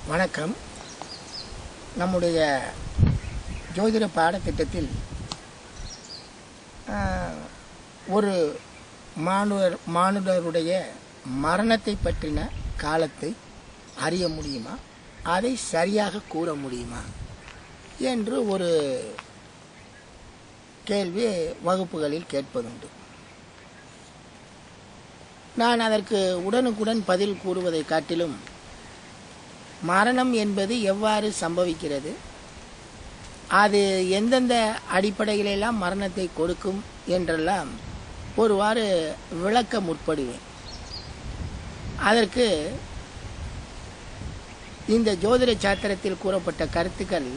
வணக்கம் நம்முடைய ஜோதிட பாடத்திட்டத்தில் ஆஹ், ஒரு மாணவர் மானுடருடைய மரணத்தை பற்றின காலத்தை அறிய முடியுமா அதை சரியாக கூற முடியுமா என்று ஒரு கேள்வி வகுப்புகளில் கேட்பதுண்டு நான் அதற்கு உடனுக்குடன் பதில் கூறுவதை காட்டிலும் மரணம் என்பது எவ்வாறு சம்பவிக்கிறது அது எந்தெந்த அடிப்படையிலெல்லாம் மரணத்தை கொடுக்கும் என்றெல்லாம் ஒருவாறு விளக்க முற்படுவேன் அதற்கு இந்த ஜோதிட சாத்திரத்தில் கூறப்பட்ட கருத்துக்கள்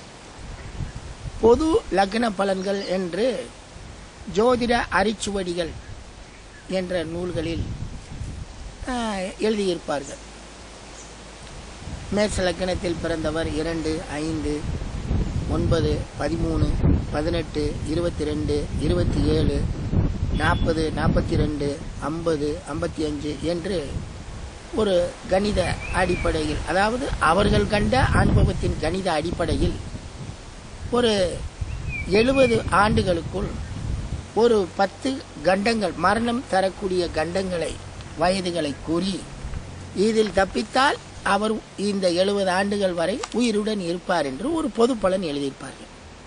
பொது லக்ன பலன்கள் என்று ஜோதிட அரிச்சுவடிகள் என்ற நூல்களில் ஆஹ், எழுதியிருப்பார்கள் மேற்ச லக்கணத்தில் பிறந்தவர் இரண்டு ஐந்து ஒன்பது பதிமூணு பதினெட்டு இருபத்தி ரெண்டு இருபத்தி ஏழு நாற்பது நாற்பத்தி ரெண்டு ஐம்பது ஐம்பத்தி அஞ்சு என்று ஒரு கணித அடிப்படையில் அதாவது அவர்கள் கண்ட அனுபவத்தின் கணித அடிப்படையில் ஒரு எழுபது ஆண்டுகளுக்குள் ஒரு பத்து கண்டங்கள் மரணம் தரக்கூடிய கண்டங்களை வயதுகளை கூறி இதில் தப்பித்தால் அவர் இந்த எழுபது ஆண்டுகள் வரை உயிருடன் இருப்பார் என்று ஒரு பொது பலன் எழுதியிருப்பார்கள்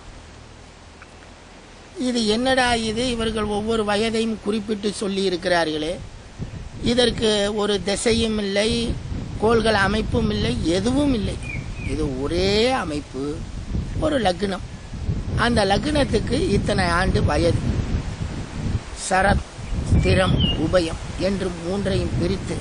இது என்னடா இது இவர்கள் ஒவ்வொரு வயதையும் குறிப்பிட்டு சொல்லி இருக்கிறார்களே இதற்கு ஒரு திசையும் இல்லை கோள்கள் அமைப்பும் இல்லை எதுவும் இல்லை இது ஒரே அமைப்பு ஒரு லக்னம் அந்த லக்னத்துக்கு இத்தனை ஆண்டு வயது சரத் ஸ்திரம் உபயம் என்று மூன்றையும் பிரித்து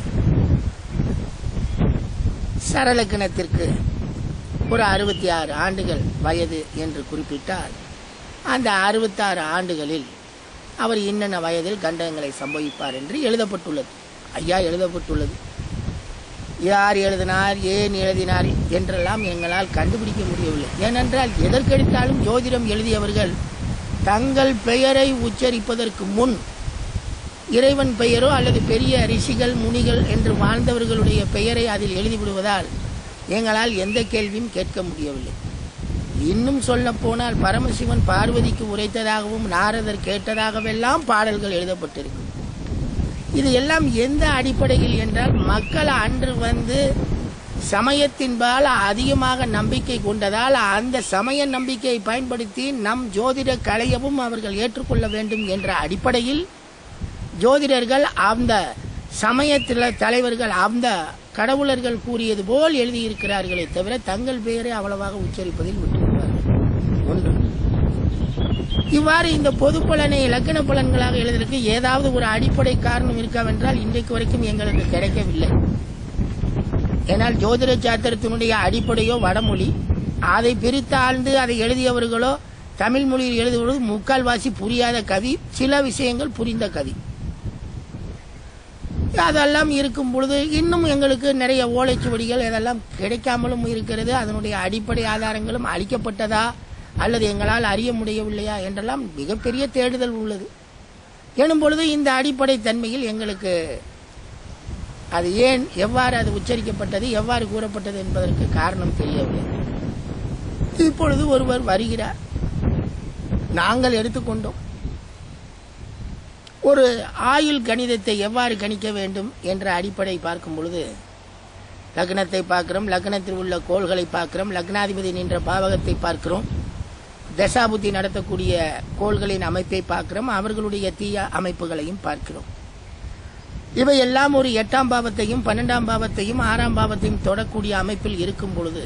சரலக்கணத்திற்கு ஒரு அறுபத்தி ஆறு ஆண்டுகள் வயது என்று குறிப்பிட்டால் அந்த அறுபத்தாறு ஆண்டுகளில் அவர் இன்னென்ன வயதில் கண்டங்களை சம்பவிப்பார் என்று எழுதப்பட்டுள்ளது ஐயா எழுதப்பட்டுள்ளது யார் எழுதினார் ஏன் எழுதினார் என்றெல்லாம் எங்களால் கண்டுபிடிக்க முடியவில்லை ஏனென்றால் எதற்கெடுத்தாலும் ஜோதிடம் எழுதியவர்கள் தங்கள் பெயரை உச்சரிப்பதற்கு முன் இறைவன் பெயரோ அல்லது பெரிய ரிஷிகள் முனிகள் என்று வாழ்ந்தவர்களுடைய பெயரை அதில் எழுதிவிடுவதால் எங்களால் எந்த கேள்வியும் கேட்க முடியவில்லை இன்னும் சொல்ல போனால் பரமசிவன் பார்வதிக்கு உரைத்ததாகவும் நாரதர் கேட்டதாகவெல்லாம் பாடல்கள் எழுதப்பட்டிருக்கு இது எல்லாம் எந்த அடிப்படையில் என்றால் மக்கள் அன்று வந்து சமயத்தின்பால் அதிகமாக நம்பிக்கை கொண்டதால் அந்த சமய நம்பிக்கையை பயன்படுத்தி நம் ஜோதிட கலையவும் அவர்கள் ஏற்றுக்கொள்ள வேண்டும் என்ற அடிப்படையில் ஜோதிடர்கள் அந்த சமயத்தில் தலைவர்கள் அந்த கடவுளர்கள் கூறியது போல் எழுதியிருக்கிறார்களே தவிர தங்கள் பெயரை அவ்வளவாக உச்சரிப்பதில் விட்டுவிடுவார்கள் ஒன்று இவ்வாறு இந்த பொது பலனை இலக்கண பலன்களாக எழுதுவதற்கு ஏதாவது ஒரு அடிப்படை காரணம் இருக்காவென்றால் இன்றைக்கு வரைக்கும் எங்களுக்கு கிடைக்கவில்லை ஏனால் ஜோதிட சாத்திரத்தினுடைய அடிப்படையோ வடமொழி அதை பிரித்து ஆழ்ந்து அதை எழுதியவர்களோ தமிழ் மொழியில் எழுதுவது முக்கால்வாசி புரியாத கவி சில விஷயங்கள் புரிந்த கவி அதெல்லாம் இருக்கும் பொழுது இன்னும் எங்களுக்கு நிறைய ஓலைச்சுவடிகள் இதெல்லாம் கிடைக்காமலும் இருக்கிறது அதனுடைய அடிப்படை ஆதாரங்களும் அளிக்கப்பட்டதா அல்லது எங்களால் அறிய முடியவில்லையா என்றெல்லாம் மிகப்பெரிய தேடுதல் உள்ளது எனும் பொழுது இந்த அடிப்படை தன்மையில் எங்களுக்கு அது ஏன் எவ்வாறு அது உச்சரிக்கப்பட்டது எவ்வாறு கூறப்பட்டது என்பதற்கு காரணம் தெரியவில்லை இப்பொழுது ஒருவர் வருகிறார் நாங்கள் எடுத்துக்கொண்டோம் ஒரு ஆயுள் கணிதத்தை எவ்வாறு கணிக்க வேண்டும் என்ற அடிப்படை பார்க்கும் பொழுது லக்னத்தை பார்க்கிறோம் லக்னத்தில் உள்ள கோள்களை பார்க்கிறோம் லக்னாதிபதி நின்ற பாவகத்தை பார்க்கிறோம் தசாபுத்தி நடத்தக்கூடிய கோள்களின் அமைப்பை பார்க்கிறோம் அவர்களுடைய தீய அமைப்புகளையும் பார்க்கிறோம் இவை எல்லாம் ஒரு எட்டாம் பாவத்தையும் பன்னெண்டாம் பாவத்தையும் ஆறாம் பாவத்தையும் தொடக்கூடிய அமைப்பில் இருக்கும் பொழுது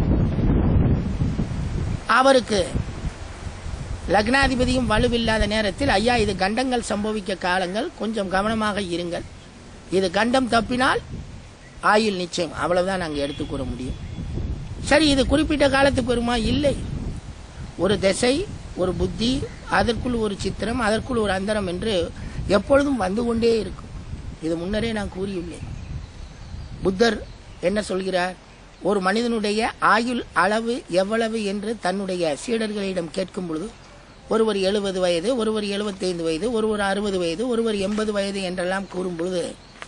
அவருக்கு லக்னாதிபதியும் வலுவில்லாத நேரத்தில் ஐயா இது கண்டங்கள் சம்பவிக்க காலங்கள் கொஞ்சம் கவனமாக இருங்கள் இது கண்டம் தப்பினால் ஆயுள் நிச்சயம் அவ்வளவுதான் நாங்கள் எடுத்து கூற முடியும் சரி இது குறிப்பிட்ட காலத்துக்கு வருமா இல்லை ஒரு திசை ஒரு புத்தி அதற்குள் ஒரு சித்திரம் அதற்குள் ஒரு அந்தரம் என்று எப்பொழுதும் வந்து கொண்டே இருக்கும் இது முன்னரே நான் கூறியுள்ளேன் புத்தர் என்ன சொல்கிறார் ஒரு மனிதனுடைய ஆயுள் அளவு எவ்வளவு என்று தன்னுடைய சீடர்களிடம் கேட்கும் பொழுது ஒருவர் எழுபது வயது ஒருவர் எழுபத்தைந்து வயது ஒருவர் அறுபது வயது ஒருவர் எண்பது வயது என்றெல்லாம் கூறும் பொழுது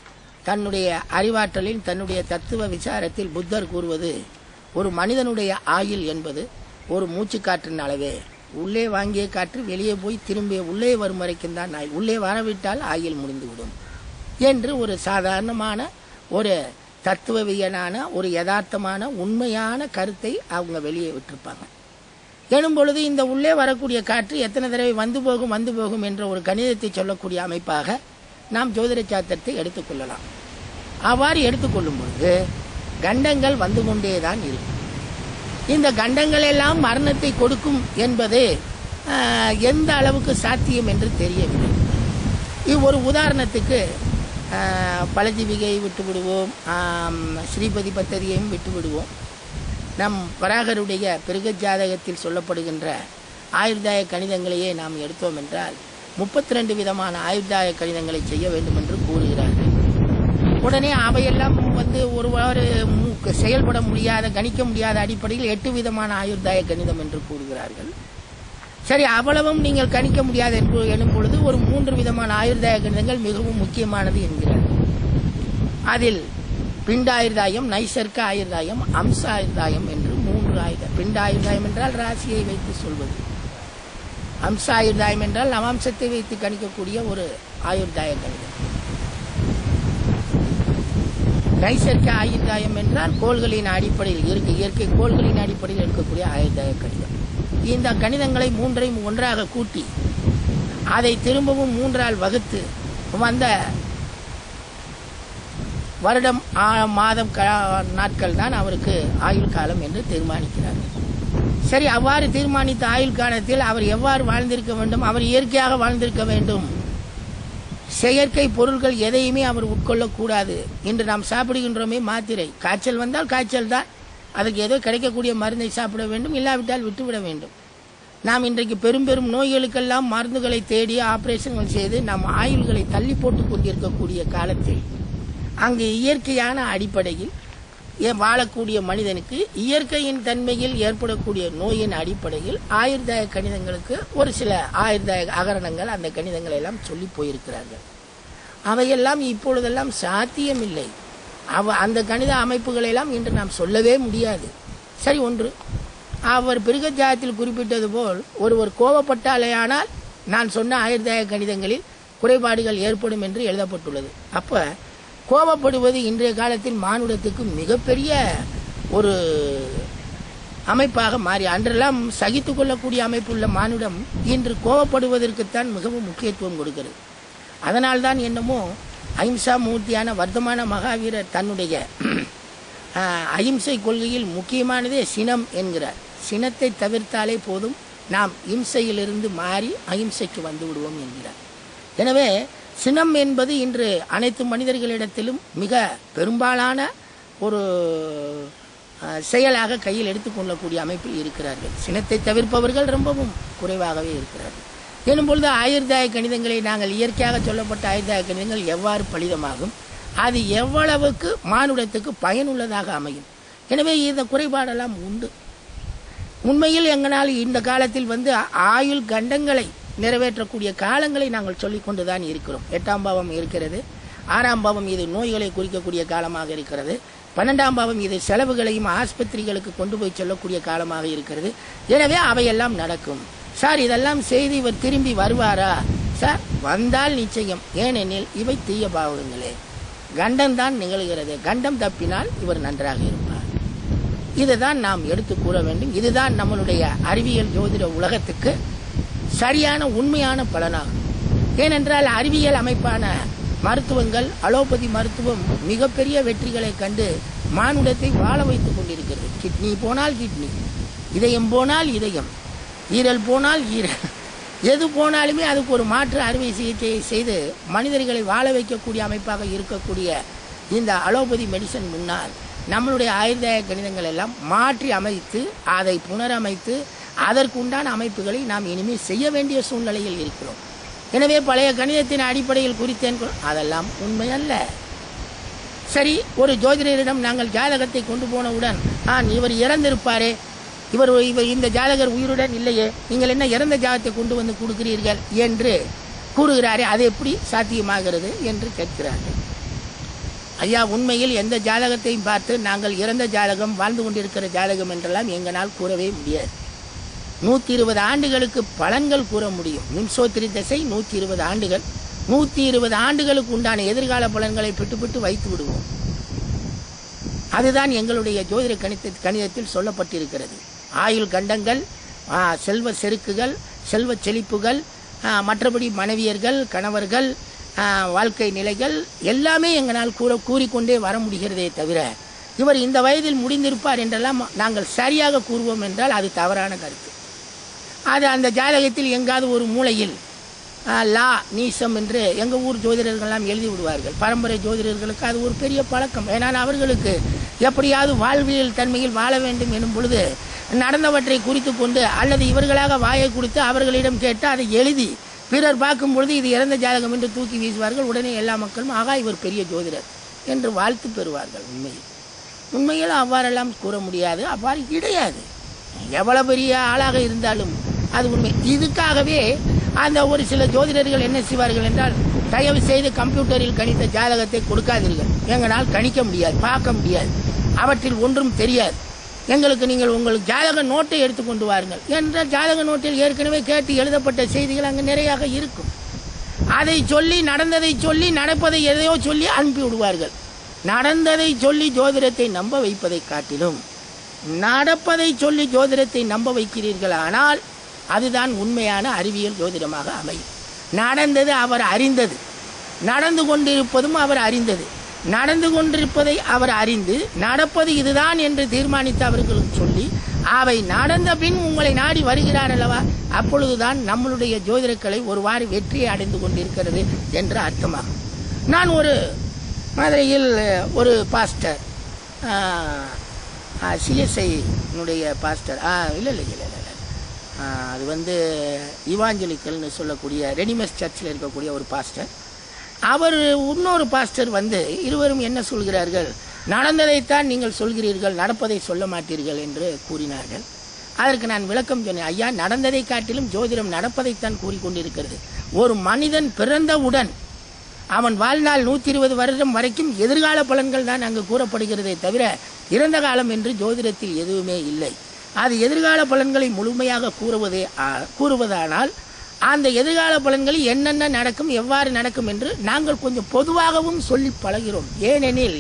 தன்னுடைய அறிவாற்றலில் தன்னுடைய தத்துவ விசாரத்தில் புத்தர் கூறுவது ஒரு மனிதனுடைய ஆயுள் என்பது ஒரு மூச்சுக்காற்றின் அளவே உள்ளே வாங்கிய காற்று வெளியே போய் திரும்பி உள்ளே வரும் வரைக்கும் தான் ஆயுள் உள்ளே வரவிட்டால் ஆயுள் முடிந்துவிடும் என்று ஒரு சாதாரணமான ஒரு தத்துவவியலான ஒரு யதார்த்தமான உண்மையான கருத்தை அவங்க வெளியே விட்டிருப்பாங்க எனும் பொழுது இந்த உள்ளே வரக்கூடிய காற்று எத்தனை தடவை வந்து போகும் வந்து போகும் என்ற ஒரு கணிதத்தை சொல்லக்கூடிய அமைப்பாக நாம் ஜோதிட சாத்திரத்தை எடுத்துக்கொள்ளலாம் அவ்வாறு எடுத்துக்கொள்ளும் பொழுது கண்டங்கள் வந்து கொண்டே தான் இருக்கும் இந்த கண்டங்கள் எல்லாம் மரணத்தை கொடுக்கும் என்பது ஆஹ், எந்த அளவுக்கு சாத்தியம் என்று தெரியவில்லை இது ஒரு உதாரணத்துக்கு ஆஹ், பலஜீவிகையை விட்டு விடுவோம் ஆம், ஸ்ரீபதி பத்ததியையும் விட்டு விடுவோம் நம் வராகருடைய பிறகு ஜாதகத்தில் சொல்லப்படுகின்ற ஆயுர்தாய கணிதங்களையே நாம் எடுத்தோம் என்றால் முப்பத்தி ரெண்டு விதமான ஆயுர்தாய கணிதங்களை செய்ய வேண்டும் என்று கூறுகிறார்கள் உடனே அவையெல்லாம் வந்து ஒருவாறு மு- செயல்பட முடியாத கணிக்க முடியாத அடிப்படையில் எட்டு விதமான ஆயுர்தாய கணிதம் என்று கூறுகிறார்கள் சரி அவ்வளவும் நீங்கள் கணிக்க முடியாது என்று எனும் பொழுது ஒரு மூன்று விதமான ஆயுர்தாய கணிதங்கள் மிகவும் முக்கியமானது என்கிறார்கள் அதில் பிண்டாயுர்தாயம் நைசர்க்க ஆயுர்தாயம் அம்ச ஆயுர்தாயம் என்று மூன்று ஆயுத பிண்டாயுர்தாயம் என்றால் ராசியை வைத்து சொல்வது அம்ச ஆயுர்தாயம் என்றால் நவாம்சத்தை வைத்து கணிக்கக்கூடிய ஒரு ஆயுர்தாய கணிதம் நைசர்க்க ஆயுர்தாயம் என்றால் கோள்களின் அடிப்படையில் இயற்கை இயற்கை கோள்களின் அடிப்படையில் இருக்கக்கூடிய ஆயுர்தாய கணிதம் இந்த கணிதங்களை மூன்றையும் ஒன்றாக கூட்டி அதை திரும்பவும் மூன்றால் வகுத்து வந்த வருடம் ஆ- மாதம் க- நாட்கள் தான் அவருக்கு ஆயுள் காலம் என்று தீர்மானிக்கிறார்கள் சரி அவ்வாறு தீர்மானித்த ஆயுள் காலத்தில் அவர் எவ்வாறு வாழ்ந்திருக்க வேண்டும் அவர் இயற்கையாக வாழ்ந்திருக்க வேண்டும் செயற்கை பொருட்கள் எதையுமே அவர் உட்கொள்ளக்கூடாது இன்று நாம் சாப்பிடுகின்றோமே மாத்திரை காய்ச்சல் வந்தால் காய்ச்சல் தான் அதுக்கு ஏதோ கிடைக்கக்கூடிய மருந்தை சாப்பிட வேண்டும் இல்லாவிட்டால் விட்டுவிட வேண்டும் நாம் இன்றைக்கு பெரும் பெரும் நோய்களுக்கெல்லாம் மருந்துகளை தேடி ஆபரேஷன்கள் செய்து நம் ஆயுள்களை தள்ளி போட்டுக் கொண்டிருக்கக்கூடிய காலத்தில் அங்கு இயற்கையான அடிப்படையில் ஏ- வாழக்கூடிய மனிதனுக்கு இயற்கையின் தன்மையில் ஏற்படக்கூடிய நோயின் அடிப்படையில் ஆயுர்தாய கணிதங்களுக்கு ஒரு சில ஆயுர்தாய அகரணங்கள் அந்த கணிதங்களை எல்லாம் சொல்லி போயிருக்கிறார்கள் அவையெல்லாம் இப்பொழுதெல்லாம் சாத்தியமில்லை அவ அந்த கணித அமைப்புகளை எல்லாம் இன்று நாம் சொல்லவே முடியாது சரி ஒன்று அவர் பிருகஜாயத்தில் குறிப்பிட்டது போல் ஒருவர் கோபப்பட்டாலேயானால் நான் சொன்ன ஆயுர்தாய கணிதங்களில் குறைபாடுகள் ஏற்படும் என்று எழுதப்பட்டுள்ளது அப்ப கோபப்படுவது இன்றைய காலத்தில் மானுடத்துக்கு மிகப்பெரிய ஒரு அமைப்பாக மாறி அன்றெல்லாம் சகித்து கொள்ளக்கூடிய அமைப்புள்ள மானுடம் இன்று கோபப்படுவதற்குத்தான் மிகவும் முக்கியத்துவம் கொடுக்கிறது அதனால்தான் என்னமோ அஹிம்சா மூர்த்தியான வர்த்தமான மகாவீரர் தன்னுடைய ஆஹ், அஹிம்சை கொள்கையில் முக்கியமானதே சினம் என்கிறார் சினத்தை தவிர்த்தாலே போதும் நாம் இம்சையிலிருந்து மாறி அஹிம்சைக்கு வந்து விடுவோம் என்கிறார் எனவே சினம் என்பது இன்று அனைத்து மனிதர்களிடத்திலும் மிக பெரும்பாலான ஒரு அஹ், செயலாக கையில் எடுத்துக்கொள்ளக்கூடிய அமைப்பில் இருக்கிறார்கள் சினத்தை தவிர்ப்பவர்கள் ரொம்பவும் குறைவாகவே இருக்கிறார்கள் எனும் பொழுது ஆயுர்தாய கணிதங்களை நாங்கள் இயற்கையாக சொல்லப்பட்ட ஆயுர்தாய கணிதங்கள் எவ்வாறு பலிதமாகும் அது எவ்வளவுக்கு மானுடத்துக்கு பயனுள்ளதாக அமையும் எனவே இந்த குறைபாடெல்லாம் உண்டு உண்மையில் எங்களால் இந்த காலத்தில் வந்து ஆயுள் கண்டங்களை நிறைவேற்றக்கூடிய காலங்களை நாங்கள் சொல்லிக் கொண்டுதான் இருக்கிறோம் எட்டாம் பாவம் இருக்கிறது ஆறாம் பாவம் இது நோய்களை குறிக்கக்கூடிய காலமாக இருக்கிறது பன்னெண்டாம் பாவம் இது செலவுகளையும் ஆஸ்பத்திரிகளுக்கு கொண்டு போய் செல்லக்கூடிய காலமாக இருக்கிறது எனவே அவையெல்லாம் நடக்கும் சார் இதெல்லாம் செய்து இவர் திரும்பி வருவாரா சார் வந்தால் நிச்சயம் ஏனெனில் இவை தீய பாவங்களே கண்டம் தான் நிகழ்கிறது கண்டம் தப்பினால் இவர் நன்றாக இருப்பார் இதுதான் நாம் எடுத்து கூற வேண்டும் இதுதான் நம்மளுடைய அறிவியல் ஜோதிட உலகத்துக்கு சரியான உண்மையான பலனாகும் ஏனென்றால் அறிவியல் அமைப்பான மருத்துவங்கள் அலோபதி மருத்துவம் மிகப்பெரிய வெற்றிகளை கண்டு மானுடத்தை வாழ வைத்துக் கொண்டிருக்கிறது கிட்னி போனால் கிட்னி இதயம் போனால் இதயம் ஈரல் போனால் ஈரல் எது போனாலுமே அதுக்கு ஒரு மாற்று அறுவை சிகிச்சையை செய்து மனிதர்களை வாழ வைக்கக்கூடிய அமைப்பாக இருக்கக்கூடிய இந்த அலோபதி மெடிசன் முன்னால் நம்மளுடைய ஆயுர்தாய கணிதங்கள் எல்லாம் மாற்றி அமைத்து அதை புனரமைத்து அதற்குண்டான அமைப்புகளை நாம் இனிமேல் செய்ய வேண்டிய சூழ்நிலையில் இருக்கிறோம் எனவே பழைய கணிதத்தின் அடிப்படையில் குறித்தேன் கொ- அதெல்லாம் உண்மை அல்ல சரி ஒரு ஜோதிடரிடம் நாங்கள் ஜாதகத்தை கொண்டு போனவுடன் ஆ இவர் இறந்திருப்பாரே இவர் இவர் இந்த ஜாதகர் உயிருடன் இல்லையே நீங்கள் என்ன இறந்த ஜாதகத்தை கொண்டு வந்து கொடுக்கிறீர்கள் என்று கூறுகிறாரே அது எப்படி சாத்தியமாகிறது என்று கேட்கிறார்கள் ஐயா உண்மையில் எந்த ஜாதகத்தையும் பார்த்து நாங்கள் இறந்த ஜாதகம் வாழ்ந்து கொண்டிருக்கிற ஜாதகம் என்றெல்லாம் எங்களால் கூறவே முடியாது நூற்றி இருபது ஆண்டுகளுக்கு பலன்கள் கூற முடியும் நிம்சோத்திரி தசை நூற்றி இருபது ஆண்டுகள் நூற்றி இருபது ஆண்டுகளுக்கு உண்டான எதிர்கால பலன்களை பிட்டுப்பிட்டு வைத்து விடுவோம் அதுதான் எங்களுடைய ஜோதிட கணித கணிதத்தில் சொல்லப்பட்டிருக்கிறது ஆயுள் கண்டங்கள் ஆ, செல்வ செருக்குகள் செல்வ செழிப்புகள் ஆ, மற்றபடி மனைவியர்கள் கணவர்கள் ஆ, வாழ்க்கை நிலைகள் எல்லாமே எங்களால் கூற கூறிக்கொண்டே வர முடிகிறதே தவிர இவர் இந்த வயதில் முடிந்திருப்பார் என்றெல்லாம் நாங்கள் சரியாக கூறுவோம் என்றால் அது தவறான கருத்து அது அந்த ஜாதகத்தில் எங்காவது ஒரு மூலையில் ஆ, லா நீசம் என்று எங்கள் ஊர் ஜோதிடர்கள்லாம் எழுதி விடுவார்கள் பரம்பரை ஜோதிடர்களுக்கு அது ஒரு பெரிய பழக்கம் ஏனால் அவர்களுக்கு எப்படியாவது வாழ்வியல் தன்மையில் வாழ வேண்டும் எனும் பொழுது நடந்தவற்றை குறித்து கொண்டு அல்லது இவர்களாக வாயை கொடுத்து அவர்களிடம் கேட்டு அதை எழுதி பிறர் பார்க்கும் பொழுது இது இறந்த ஜாதகம் என்று தூக்கி வீசுவார்கள் உடனே எல்லா மக்களும் ஆகா இவர் பெரிய ஜோதிடர் என்று வாழ்த்து பெறுவார்கள் உண்மையில் உண்மையில் அவ்வாறெல்லாம் கூற முடியாது அவ்வாறு கிடையாது எவ்வளவு பெரிய ஆளாக இருந்தாலும் அது உண்மை இதுக்காகவே அந்த ஒரு சில ஜோதிடர்கள் என்ன செய்வார்கள் என்றால் தயவு செய்து கம்ப்யூட்டரில் கணித்த ஜாதகத்தை கொடுக்காதீர்கள் எங்களால் கணிக்க முடியாது பார்க்க முடியாது அவற்றில் ஒன்றும் தெரியாது எங்களுக்கு நீங்கள் உங்கள் ஜாதக நோட்டை எடுத்து கொண்டு வாருங்கள் என்ற ஜாதக நோட்டில் ஏற்கனவே கேட்டு எழுதப்பட்ட செய்திகள் அங்கு நிறையாக இருக்கும் அதை சொல்லி நடந்ததை சொல்லி நடப்பதை எதையோ சொல்லி அனுப்பி விடுவார்கள் நடந்ததை சொல்லி ஜோதிடத்தை நம்ப வைப்பதை காட்டிலும் நடப்பதை சொல்லி ஜோதிடத்தை நம்ப வைக்கிறீர்கள் ஆனால் அதுதான் உண்மையான அறிவியல் ஜோதிடமாக அமையும் நடந்தது அவர் அறிந்தது நடந்து கொண்டிருப்பதும் அவர் அறிந்தது நடந்து கொண்டிருப்பதை அவர் அறிந்து நடப்பது இதுதான் என்று தீர்மானித்து அவர்களுக்கு சொல்லி அவை நடந்த பின் உங்களை நாடி வருகிறார் அல்லவா அப்பொழுதுதான் நம்மளுடைய ஜோதிடக்கலை ஒருவாறு வெற்றியை அடைந்து கொண்டிருக்கிறது என்று அர்த்தமாகும் நான் ஒரு மதுரையில் ஒரு பாஸ்டர் சிஎஸ்ஐனுடைய பாஸ்டர் ஆ இல்லை இல்லை இல்லை இல்லை இல்லை ஆ, அது வந்து இவாஞ்சலிக்கல்னு சொல்லக்கூடிய ரெடிமஸ் சர்ச்சில் இருக்கக்கூடிய ஒரு பாஸ்டர் அவர் இன்னொரு பாஸ்டர் வந்து இருவரும் என்ன சொல்கிறார்கள் நடந்ததைத்தான் நீங்கள் சொல்கிறீர்கள் நடப்பதை சொல்ல மாட்டீர்கள் என்று கூறினார்கள் அதற்கு நான் விளக்கம் சொன்னேன் ஐயா நடந்ததை காட்டிலும் ஜோதிடம் நடப்பதைத்தான் கூறிக்கொண்டிருக்கிறது ஒரு மனிதன் பிறந்தவுடன் அவன் வாழ்நாள் நூற்றி இருபது வருடம் வரைக்கும் எதிர்கால பலன்கள் தான் அங்கு கூறப்படுகிறதே தவிர இறந்த காலம் என்று ஜோதிடத்தில் எதுவுமே இல்லை அது எதிர்கால பலன்களை முழுமையாக கூறுவதே ஆ- கூறுவதானால் அந்த எதிர்கால பலன்களில் என்னென்ன நடக்கும் எவ்வாறு நடக்கும் என்று நாங்கள் கொஞ்சம் பொதுவாகவும் சொல்லி பழகிறோம் ஏனெனில்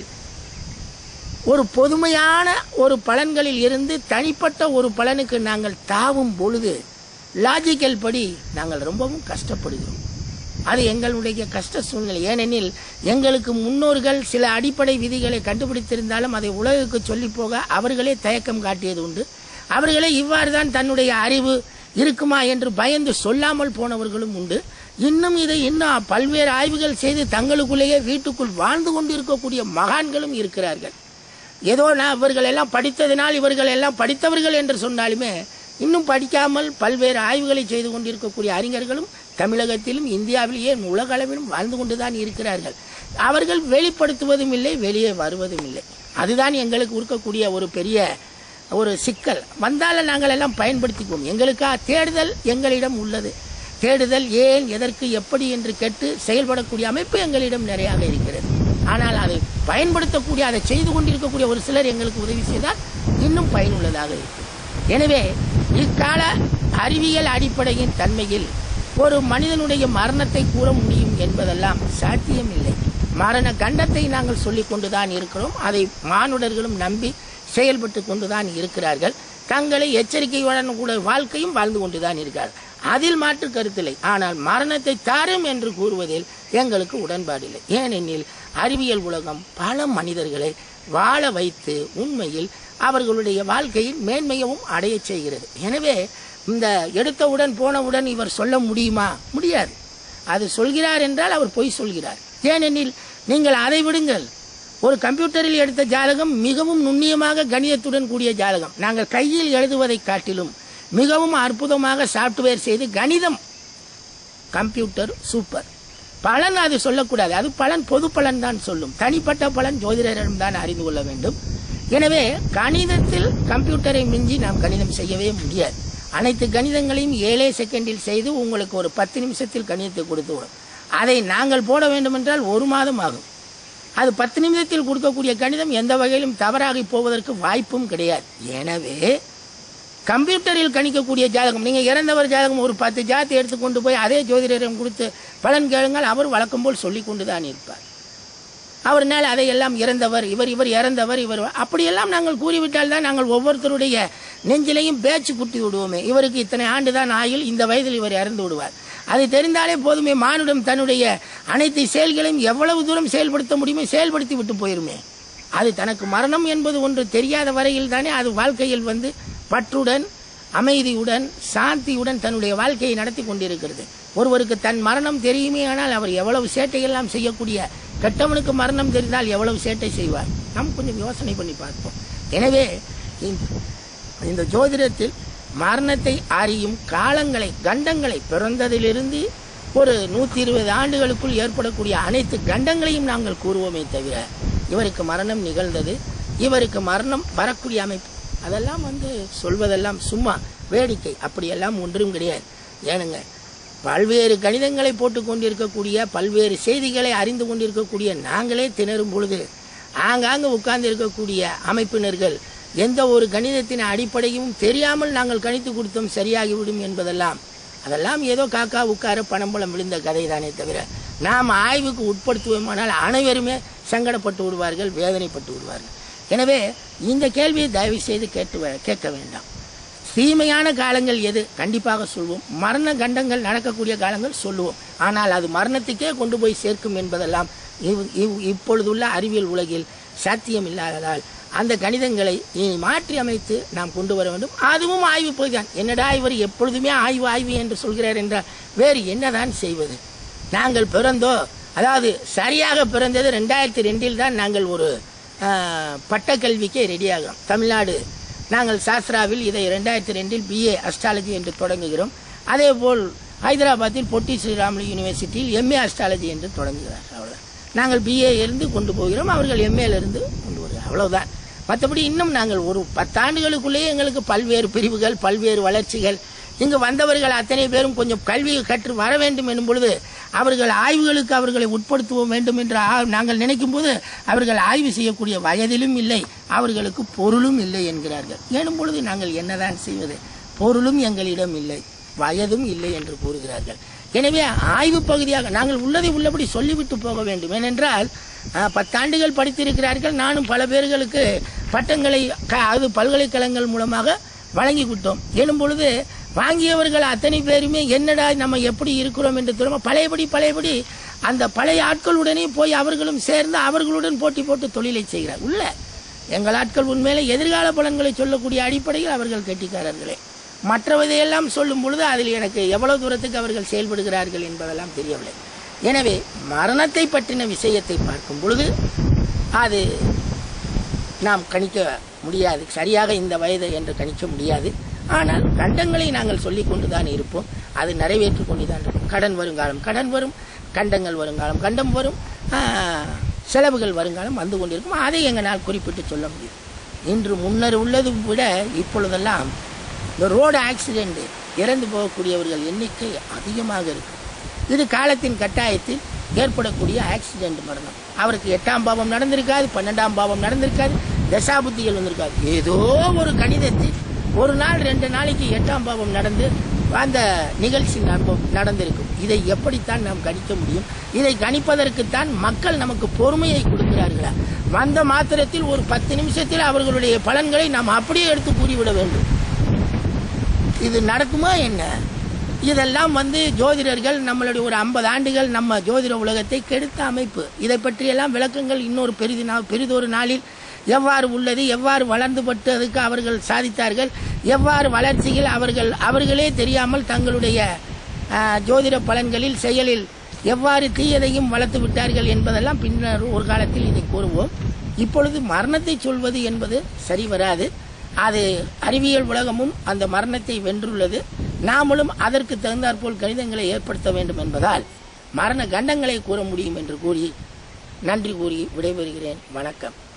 ஒரு பொதுமையான ஒரு பலன்களில் இருந்து தனிப்பட்ட ஒரு பலனுக்கு நாங்கள் தாவும் பொழுது லாஜிக்கல் படி நாங்கள் ரொம்பவும் கஷ்டப்படுகிறோம் அது எங்களுடைய கஷ்ட சூழ்நிலை ஏனெனில் எங்களுக்கு முன்னோர்கள் சில அடிப்படை விதிகளை கண்டுபிடித்திருந்தாலும் அதை உலகுக்கு சொல்லி போக அவர்களே தயக்கம் காட்டியது உண்டு அவர்களே இவ்வாறு தான் தன்னுடைய அறிவு இருக்குமா என்று பயந்து சொல்லாமல் போனவர்களும் உண்டு இன்னும் இதை இன்னும் பல்வேறு ஆய்வுகள் செய்து தங்களுக்குள்ளேயே வீட்டுக்குள் வாழ்ந்து கொண்டு இருக்கக்கூடிய மகான்களும் இருக்கிறார்கள் ஏதோ நான் இவர்கள் எல்லாம் படித்ததினால் இவர்கள் எல்லாம் படித்தவர்கள் என்று சொன்னாலுமே இன்னும் படிக்காமல் பல்வேறு ஆய்வுகளை செய்து கொண்டிருக்கக்கூடிய அறிஞர்களும் தமிழகத்திலும் இந்தியாவிலேயே உலக அளவிலும் வாழ்ந்து கொண்டுதான் இருக்கிறார்கள் அவர்கள் வெளிப்படுத்துவதும் இல்லை வெளியே வருவதும் இல்லை அதுதான் எங்களுக்கு இருக்கக்கூடிய ஒரு பெரிய ஒரு சிக்கல் வந்தாலும் நாங்கள் எல்லாம் பயன்படுத்திக்குவோம் எங்களுக்கா தேடுதல் எங்களிடம் உள்ளது தேடுதல் ஏன் எதற்கு எப்படி என்று கேட்டு செயல்படக்கூடிய அமைப்பு எங்களிடம் நிறையாக இருக்கிறது ஆனால் அதை பயன்படுத்தக்கூடிய அதை செய்து கொண்டிருக்கக்கூடிய ஒரு சிலர் எங்களுக்கு உதவி செய்தால் இன்னும் பயனுள்ளதாக இருக்கும் எனவே இக்கால அறிவியல் அடிப்படையின் தன்மையில் ஒரு மனிதனுடைய மரணத்தை கூற முடியும் என்பதெல்லாம் சாத்தியமில்லை மரண கண்டத்தை நாங்கள் சொல்லிக் கொண்டுதான் இருக்கிறோம் அதை மானுடர்களும் நம்பி செயல்பட்டு கொண்டுதான் இருக்கிறார்கள் தங்களை எச்சரிக்கையுடன் கூட வாழ்க்கையும் வாழ்ந்து கொண்டுதான் இருக்கிறார்கள் அதில் மாற்று கருத்தில்லை ஆனால் மரணத்தை தாரும் என்று கூறுவதில் எங்களுக்கு உடன்பாடில்லை ஏனெனில் அறிவியல் உலகம் பல மனிதர்களை வாழ வைத்து உண்மையில் அவர்களுடைய வாழ்க்கையில் மேன்மையவும் அடையச் செய்கிறது எனவே இந்த எடுத்தவுடன் போனவுடன் இவர் சொல்ல முடியுமா முடியாது அது சொல்கிறார் என்றால் அவர் பொய் சொல்கிறார் ஏனெனில் நீங்கள் அதை விடுங்கள் ஒரு கம்ப்யூட்டரில் எடுத்த ஜாதகம் மிகவும் நுண்ணியமாக கணிதத்துடன் கூடிய ஜாதகம் நாங்கள் கையில் எழுதுவதை காட்டிலும் மிகவும் அற்புதமாக சாஃப்ட்வேர் செய்து கணிதம் கம்ப்யூட்டர் சூப்பர் பலன் அது சொல்லக்கூடாது அது பலன் பொது பலன் தான் சொல்லும் தனிப்பட்ட பலன் ஜோதிடரிடம் தான் அறிந்து கொள்ள வேண்டும் எனவே கணிதத்தில் கம்ப்யூட்டரை மிஞ்சி நாம் கணிதம் செய்யவே முடியாது அனைத்து கணிதங்களையும் ஏழே செகண்டில் செய்து உங்களுக்கு ஒரு பத்து நிமிஷத்தில் கணிதத்தை கொடுத்து விடும் அதை நாங்கள் போட வேண்டுமென்றால் ஒரு மாதம் ஆகும் அது பத்து நிமிடத்தில் கொடுக்கக்கூடிய கணிதம் எந்த வகையிலும் தவறாகி போவதற்கு வாய்ப்பும் கிடையாது எனவே கம்ப்யூட்டரில் கணிக்கக்கூடிய ஜாதகம் நீங்கள் இறந்தவர் ஜாதகம் ஒரு பத்து ஜாதத்தை எடுத்துக்கொண்டு போய் அதே ஜோதிடரிடம் கொடுத்து பலன் கேளுங்கள் அவர் வழக்கம் போல் சொல்லி கொண்டு தான் இருப்பார் அவர்னால் அதையெல்லாம் இறந்தவர் இவர் இவர் இறந்தவர் இவர் அப்படியெல்லாம் நாங்கள் கூறிவிட்டால் தான் நாங்கள் ஒவ்வொருத்தருடைய நெஞ்சிலையும் பேச்சு குட்டி விடுவோமே இவருக்கு இத்தனை ஆண்டு தான் ஆயுள் இந்த வயதில் இவர் இறந்து விடுவார் அது தெரிந்தாலே போதுமே மானுடம் தன்னுடைய அனைத்து செயல்களையும் எவ்வளவு தூரம் செயல்படுத்த முடியுமோ செயல்படுத்தி விட்டு போயிருமே அது தனக்கு மரணம் என்பது ஒன்று தெரியாத வரையில் தானே அது வாழ்க்கையில் வந்து பற்றுடன் அமைதியுடன் சாந்தியுடன் தன்னுடைய வாழ்க்கையை நடத்தி கொண்டிருக்கிறது ஒருவருக்கு தன் மரணம் தெரியுமே ஆனால் அவர் எவ்வளவு சேட்டையெல்லாம் செய்யக்கூடிய கெட்டவனுக்கு மரணம் தெரிந்தால் எவ்வளவு சேட்டை செய்வார் நாம் கொஞ்சம் யோசனை பண்ணி பார்ப்போம் எனவே இந்த- இந்த ஜோதிடத்தில் மரணத்தை அறியும் காலங்களை கண்டங்களை பிறந்ததிலிருந்து ஒரு நூற்றி இருபது ஆண்டுகளுக்குள் ஏற்படக்கூடிய அனைத்து கண்டங்களையும் நாங்கள் கூறுவோமே தவிர இவருக்கு மரணம் நிகழ்ந்தது இவருக்கு மரணம் வரக்கூடிய அமைப்பு அதெல்லாம் வந்து சொல்வதெல்லாம் சும்மா வேடிக்கை அப்படியெல்லாம் ஒன்றும் கிடையாது ஏனுங்க பல்வேறு கணிதங்களை போட்டு கொண்டிருக்கக்கூடிய பல்வேறு செய்திகளை அறிந்து கொண்டிருக்கக்கூடிய நாங்களே திணறும் பொழுது ஆங்காங்கு உட்கார்ந்து இருக்கக்கூடிய அமைப்பினர்கள் எந்த ஒரு கணிதத்தின் அடிப்படையும் தெரியாமல் நாங்கள் கணித்து கொடுத்தோம் சரியாகிவிடும் என்பதெல்லாம் அதெல்லாம் ஏதோ காக்கா உட்கார பணம்பழம் விழுந்த கதை தானே தவிர நாம் ஆய்வுக்கு உட்படுத்துவோமானால் அனைவருமே சங்கடப்பட்டு விடுவார்கள் வேதனைப்பட்டு விடுவார்கள் எனவே இந்த கேள்வியை தயவு செய்து கேட்டு வே- கேட்க வேண்டாம் தீமையான காலங்கள் எது கண்டிப்பாக சொல்வோம் மரண கண்டங்கள் நடக்கக்கூடிய காலங்கள் சொல்லுவோம் ஆனால் அது மரணத்துக்கே கொண்டு போய் சேர்க்கும் என்பதெல்லாம் இவ்- இவ்- இப்பொழுதுள்ள அறிவியல் உலகில் சாத்தியம் இல்லாததால் அந்த கணிதங்களை இனி மாற்றி அமைத்து நாம் கொண்டு வர வேண்டும் அதுவும் ஆய்வு போய்தான் என்னடா இவர் எப்பொழுதுமே ஆய்வு ஆய்வு என்று சொல்கிறார் என்றால் வேறு என்னதான் செய்வது நாங்கள் பிறந்தோ அதாவது சரியாக பிறந்தது ரெண்டாயிரத்தி ரெண்டில் தான் நாங்கள் ஒரு ஆஹ், பட்டக்கல்விக்கு ரெடியாகிறோம் தமிழ்நாடு நாங்கள் சாஸ்திராவில் இதை ரெண்டாயிரத்தி ரெண்டில் பிஏ அஸ்ட்ராலஜி என்று தொடங்குகிறோம் அதேபோல் ஹைதராபாத்தில் பொட்டி ஸ்ரீராமலு யூனிவர்சிட்டியில் எம்ஏ அஸ்ட்ராலஜி என்று தொடங்குகிறார் அவ்வளோதான் நாங்கள் பிஏ இருந்து கொண்டு போகிறோம் அவர்கள் எம்ஏல இருந்து கொண்டு வருகிறார் அவ்வளவுதான் மற்றபடி இன்னும் நாங்கள் ஒரு பத்தாண்டுகளுக்குள்ளேயே எங்களுக்கு பல்வேறு பிரிவுகள் பல்வேறு வளர்ச்சிகள் இங்கு வந்தவர்கள் அத்தனை பேரும் கொஞ்சம் கல்வி கற்று வர வேண்டும் என்னும் பொழுது அவர்கள் ஆய்வுகளுக்கு அவர்களை உட்படுத்துவோம் வேண்டும் என்று ஆ- நாங்கள் நினைக்கும் போது அவர்கள் ஆய்வு செய்யக்கூடிய வயதிலும் இல்லை அவர்களுக்கு பொருளும் இல்லை என்கிறார்கள் எனும் பொழுது நாங்கள் என்னதான் செய்வது பொருளும் எங்களிடம் இல்லை வயதும் இல்லை என்று கூறுகிறார்கள் எனவே ஆய்வு பகுதியாக நாங்கள் உள்ளதை உள்ளபடி சொல்லிவிட்டு போக வேண்டும் ஏனென்றால் ஆஹ், பத்தாண்டுகள் படித்திருக்கிறார்கள் நானும் பல பேர்களுக்கு பட்டங்களை க- அது பல்கலைக்கழகங்கள் மூலமாக வழங்கி விட்டோம் எனும் பொழுது வாங்கியவர்கள் அத்தனை பேருமே என்னடா நம்ம எப்படி இருக்கிறோம் என்று திரும்ப பழையபடி பழையபடி அந்த பழைய ஆட்களுடனே போய் அவர்களும் சேர்ந்து அவர்களுடன் போட்டி போட்டு தொழிலை செய்கிறார் உள்ள எங்கள் ஆட்கள் உண்மையிலே எதிர்கால பலன்களை சொல்லக்கூடிய அடிப்படையில் அவர்கள் கெட்டிக்காரர்களே மற்றவதையெல்லாம் சொல்லும் பொழுது அதில் எனக்கு எவ்வளவு தூரத்துக்கு அவர்கள் செயல்படுகிறார்கள் என்பதெல்லாம் தெரியவில்லை எனவே மரணத்தை பற்றின விஷயத்தை பார்க்கும் பொழுது அது நாம் கணிக்க முடியாது சரியாக இந்த வயது என்று கணிக்க முடியாது ஆனால் கண்டங்களை நாங்கள் சொல்லிக் கொண்டுதான் இருப்போம் அது நிறைவேற்றிக் கொண்டுதான் இருக்கும் கடன் வருங்காலம் கடன் வரும் கண்டங்கள் வருங்காலம் கண்டம் வரும் ஆஹ், செலவுகள் வருங்காலம் வந்து கொண்டிருக்கும் அதை எங்களால் குறிப்பிட்டு சொல்ல முடியும் இன்று முன்னர் உள்ளது விட இப்பொழுதெல்லாம் இந்த ரோடு ஆக்சிடென்ட் இறந்து போகக்கூடியவர்கள் எண்ணிக்கை அதிகமாக இருக்கு இது காலத்தின் கட்டாயத்தில் ஏற்படக்கூடிய ஆக்சிடென்ட் மரணம் அவருக்கு எட்டாம் பாவம் நடந்திருக்காது பன்னெண்டாம் பாவம் நடந்திருக்காது தசாபுத்திகள் வந்திருக்காது ஏதோ ஒரு கணிதத்தில் ஒரு நாள் ரெண்டு நாளைக்கு எட்டாம் பாவம் நடந்து அந்த நிகழ்ச்சி நடந்து- நடந்திருக்கும் இதை எப்படித்தான் நாம் கணிக்க முடியும் இதை கணிப்பதற்குத்தான் மக்கள் நமக்கு பொறுமையை கொடுக்கிறார்களா வந்த மாத்திரத்தில் ஒரு பத்து நிமிஷத்தில் அவர்களுடைய பலன்களை நாம் அப்படியே எடுத்து கூறிவிட வேண்டும் இது நடக்குமா என்ன இதெல்லாம் வந்து ஜோதிடர்கள் நம்மளுடைய ஒரு ஐம்பது ஆண்டுகள் நம்ம ஜோதிட உலகத்தை கெடுத்த அமைப்பு இதை பற்றியெல்லாம் விளக்கங்கள் இன்னொரு பெரிது நா- பெரிதொரு நாளில் எவ்வாறு உள்ளது எவ்வாறு வளர்ந்துபட்டு அதுக்கு அவர்கள் சாதித்தார்கள் எவ்வாறு வளர்ச்சியில் அவர்கள் அவர்களே தெரியாமல் தங்களுடைய ஆஹ், ஜோதிட பலன்களில் செயலில் எவ்வாறு தீயதையும் வளர்த்து விட்டார்கள் என்பதெல்லாம் பின்னர் ஒரு காலத்தில் இதை கூறுவோம் இப்பொழுது மரணத்தை சொல்வது என்பது சரி வராது அது அறிவியல் உலகமும் அந்த மரணத்தை வென்றுள்ளது நாமளும் அதற்கு தகுந்தாற்போல் கணிதங்களை ஏற்படுத்த வேண்டும் என்பதால் மரண கண்டங்களை கூற முடியும் என்று கூறி நன்றி கூறி விடைபெறுகிறேன் வணக்கம்